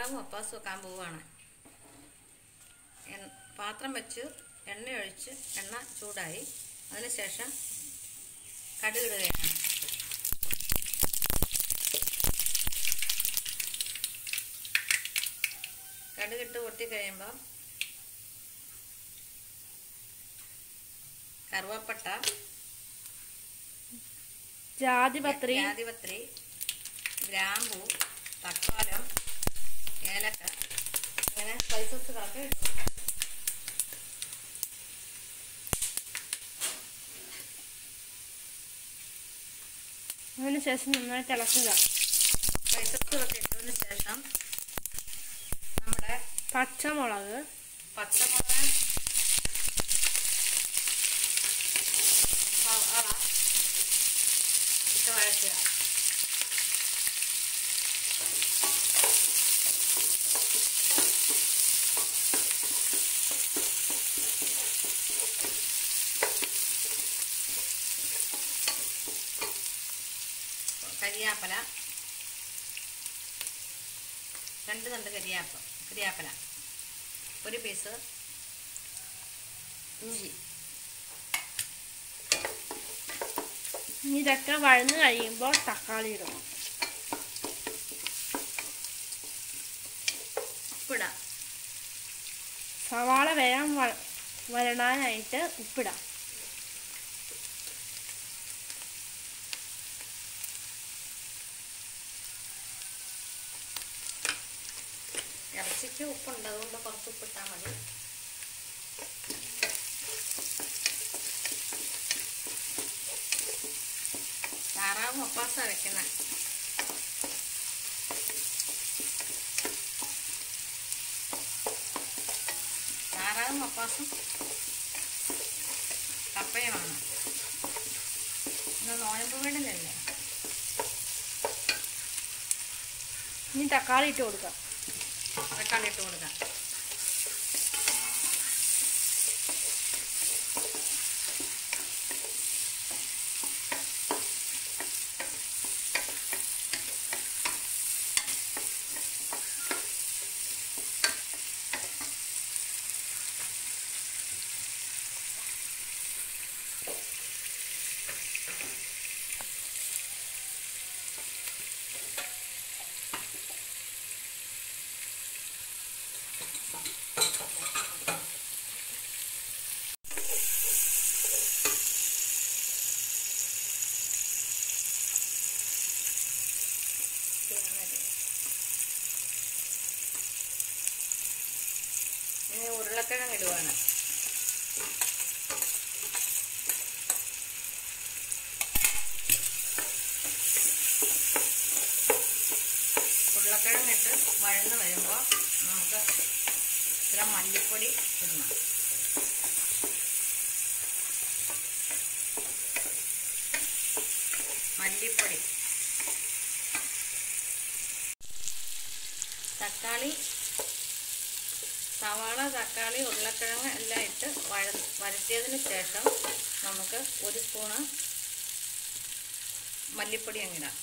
താറാവും അപ്പാസും വെക്കാൻ പോവുകയാണ് എൺ- പാത്രം വെച്ച് എണ്ണ ഒഴിച്ച് എണ്ണ ചൂടായി അതിനുശേഷം കടുകിടുകയാണ് കടുകിട്ട് പൊട്ടി കഴിയുമ്പോൾ കറുവപ്പട്ട ജാതിപത്രി ജാതിപത്രി ഗ്രാമ്പു തക്കാലം ഏലക്ക അങ്ങനെ സ്പൈസസുകളൊക്കെ ഇട്ടു അതിനുശേഷം നന്നായിട്ട് ഇളക്കുക സ്പൈസസുകളൊക്കെ ഇട്ടതിന് ശേഷം നമ്മുടെ പച്ചമുളക് പച്ചമുളക് സവാള ഇട്ട് വഴറ്റുക കരിയാപ്പല രണ്ട് തണ്ട് കരിയാപ്പ കരിയാപ്പല ഒരു പീസ് ഇഞ്ചി ഇനി ഇതൊക്കെ വഴന്ന് കഴിയുമ്പോൾ തക്കാളി ഇടണം ഉപ്പിടാം സവാള വേഗം വ- വരണാനായിട്ട് ഉപ്പിടാം ഇറച്ചിക്ക് ഉപ്പുണ്ട് അതുകൊണ്ട് കുറച്ച് ഉപ്പിട്ടാൽ മതി താറാവും ഒപ്പാസ വെക്കുന്നത് താറാവും ഒപ്പാസും കപ്പയുമാണ് ഇന്ന് നോയമ്പ് വീടിലല്ലേ ഇനി തക്കാളി ഇട്ട് കൊടുക്കാം തക്കാളി ഇട്ട് കൊടുക്കാം ഇനി ഉരുളക്കിഴങ്ങ് ഇടുവാണ് ഉരുളക്കിഴങ്ങ് ഇട്ട് വഴന്ന് വരുമ്പോൾ നമുക്ക് ഇച്ചിരി മല്ലിപ്പൊടി ഇടണം മല്ലിപ്പൊടി തക്കാളി സവാള തക്കാളി ഉരുളക്കിഴങ്ങ് എല്ലാം ഇട്ട് വഴ വരട്ടിയതിന് ശേഷം നമുക്ക് ഒരു സ്പൂണ് മല്ലിപ്പൊടി അങ്ങിടാം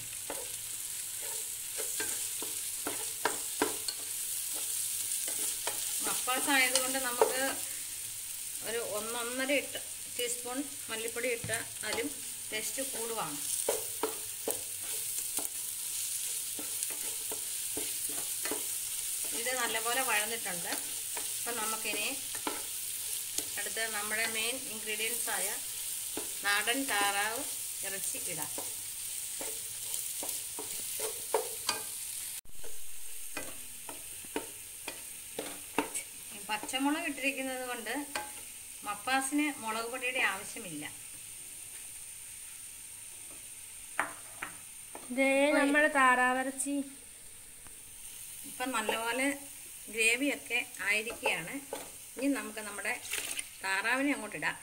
മപ്പാസ് ആയതുകൊണ്ട് നമുക്ക് ഒരു ഒന്നൊന്നര ഇട്ട് ടീസ്പൂൺ മല്ലിപ്പൊടി ഇട്ട് അതിലും ടേസ്റ്റ് കൂടുവാണ് ഇത് നല്ലപോലെ വഴന്നിട്ടുണ്ട് അപ്പം നമുക്കിനി അടുത്ത നമ്മുടെ മെയിൻ ഇൻഗ്രീഡിയൻസ് ആയ നാടൻ താറാവ് ഇറച്ചി ഇടാം ഈ പച്ചമുളക് ഇട്ടിരിക്കുന്നത് കൊണ്ട് മപ്പാസിന് മുളക് പൊടിയുടെ ആവശ്യമില്ല ഇതേ നമ്മുടെ താറാവിറച്ചി ഇപ്പം നല്ലപോലെ ഗ്രേവിയൊക്കെ ആയിരിക്കുകയാണ് ഇനി നമുക്ക് നമ്മുടെ താറാവിനെ അങ്ങോട്ട് ഇടാം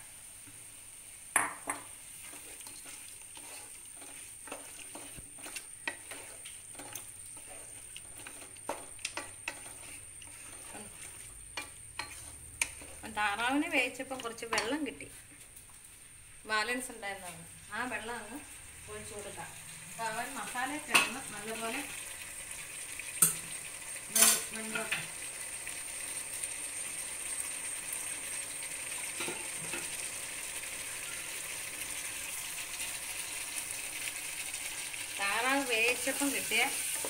അപ്പം താറാവിനെ വേവിച്ചപ്പം കുറച്ച് വെള്ളം കിട്ടി ബാലൻസ് ഉണ്ടായിരുന്നത് ആ വെള്ളം അങ്ങ് ഒഴിച്ചു കൊടുക്കാം അപ്പോൾ അവൻ മസാല കിടന്ന് നല്ലപോലെ വെന്തോട്ടെ താറാവ് വേവിച്ചപ്പം കിട്ടിയ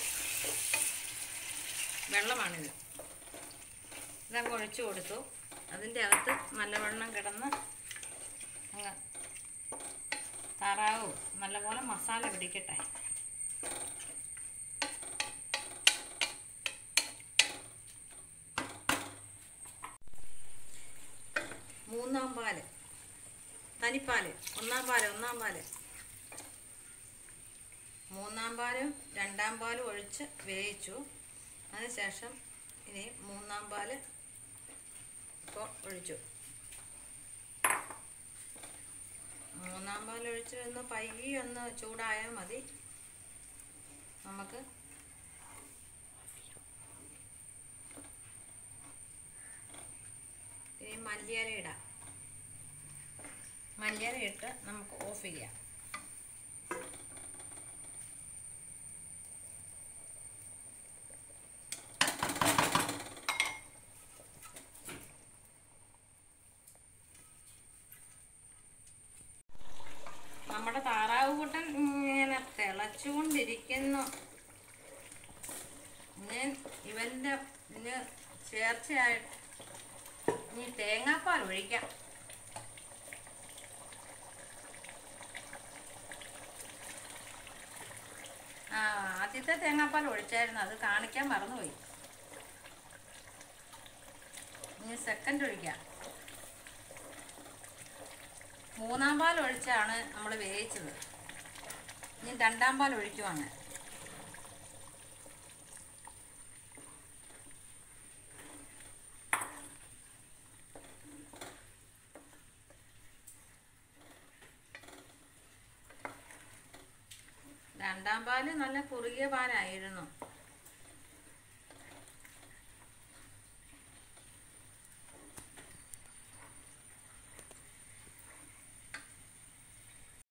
വെള്ളമാണിത് ഇതങ്ങ് ഒഴിച്ചു കൊടുത്തു അതിൻ്റെ അകത്ത് നല്ലവണ്ണം കിടന്ന് അങ്ങ് താറാവും നല്ലപോലെ മസാല പിടിക്കട്ടെ മൂന്നാം പാല് തനിപ്പാല് ഒന്നാം പാല് ഒന്നാം പാല് മൂന്നാം പാലും രണ്ടാം പാലും ഒഴിച്ച് വേവിച്ചു അതിനുശേഷം ഇനി മൂന്നാം പാല് ഇപ്പോൾ ഒഴിച്ചു മൂന്നാം പാൽ ഒഴിച്ച് ഒന്ന് പയ്യെ ഒന്ന് ചൂടായാൽ മതി നമുക്ക് ഇനി മല്ലിയില ഇടാം മല്ലിയില ഇട്ട് നമുക്ക് ഓഫ് ചെയ്യാം നമ്മുടെ താറാവ് കൂട്ടൻ ഇങ്ങനെ തിളച്ചുകൊണ്ടിരിക്കുന്നു ഞാൻ ഇവൻ്റെ ഇതിന് ചേർച്ചയായിട്ട് ഇനി തേങ്ങാപ്പാൽ ഒഴിക്കാം ആ ആദ്യത്തെ തേങ്ങാപ്പാൽ ഒഴിച്ചായിരുന്നു അത് കാണിക്കാൻ മറന്നുപോയി ഇനി സെക്കൻഡ് ഒഴിക്കാം മൂന്നാം പാൽ ഒഴിച്ചാണ് നമ്മൾ വേവിച്ചത് ഇനി രണ്ടാം പാൽ ഒഴിക്കുവാണ് രണ്ടാം പാല് നല്ല കുറുകിയ പാലായിരുന്നു